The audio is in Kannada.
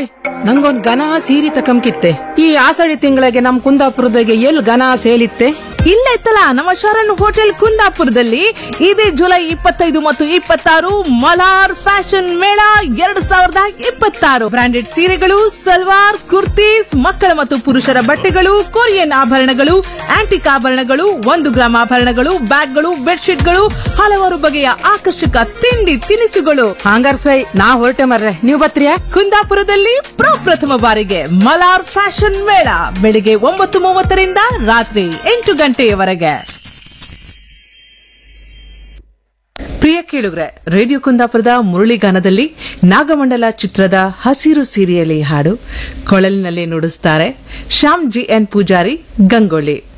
ಅಮ್ಮಾಯ್ ನಂಗೊಂದ್ ಘನ ಸೀರೆ ತಕಂಕಿತ್ತೆ ಈ ಆಸಡಿ ತಿಂಗಳಿಗೆ ನಮ್ ಕುಂದಾಪುರದಾಗೆ ಎಲ್ ಘನ ಸೇಲಿತ್ತೆ ಇಲ್ಲ ಇತ್ತಲ್ಲ ನಮ್ಮ ಶರಣ್ ಹೋಟೆಲ್ ಕುಂದಾಪುರದಲ್ಲಿ ಇದೇ ಜುಲೈ ಇಪ್ಪತ್ತೈದು ಮತ್ತು ಇಪ್ಪತ್ತಾರು ಮಲಾರ್ ಫ್ಯಾಷನ್ ಮೇಳ ಎರಡ್ ಸಾವಿರದ ಇಪ್ಪತ್ತಾರು ಬ್ರಾಂಡೆಡ್ ಸೀರೆಗಳು ಸಲ್ವಾರ್ ಕುರ್ತೀಸ್ ಮಕ್ಕಳ ಮತ್ತು ಪುರುಷರ ಬಟ್ಟೆಗಳು ಕೊರಿಯನ್ ಆಭರಣಗಳು ಆಂಟಿಕ್ ಆಭರಣಗಳು ಒಂದು ಗ್ರಾಮ್ ಆಭರಣಗಳು ಬ್ಯಾಗ್ಗಳು ಬೆಡ್ಶೀಟ್ಗಳು ಹಲವಾರು ಬಗೆಯ ಆಕರ್ಷಕ ತಿಂಡಿ ತಿನಿಸುಗಳು ಹಂಗಾರ್ ಸೈ ನಾ ಹೊರಟೆ ಮರ್ರೆ ನೀವ್ ಬತ್ರಿಯಾ ಕುಂದಾಪುರದಲ್ಲಿ ಪ್ರಪ್ರಥಮ ಬಾರಿಗೆ ಮಲಾರ್ ಫ್ಯಾಷನ್ ಮೇಳ ಬೆಳಿಗ್ಗೆ ಒಂಬತ್ತು ಮೂವತ್ತರಿಂದ ರಾತ್ರಿ ಎಂಟು ಗಂಟೆಯವರೆಗೆ ಪ್ರಿಯ ಕೇಳುಗ್ರೆ ರೇಡಿಯೋ ಕುಂದಾಪುರದ ಮುರಳಿಗಾನದಲ್ಲಿ ನಾಗಮಂಡಲ ಚಿತ್ರದ ಹಸಿರು ಸೀರೆಯಲ್ಲಿ ಹಾಡು ಕೊಳಲಿನಲ್ಲಿ ನುಡಿಸ್ತಾರೆ ಶ್ಯಾಮ್ ಜಿ ಎನ್ ಪೂಜಾರಿ ಗಂಗೊಳ್ಳಿ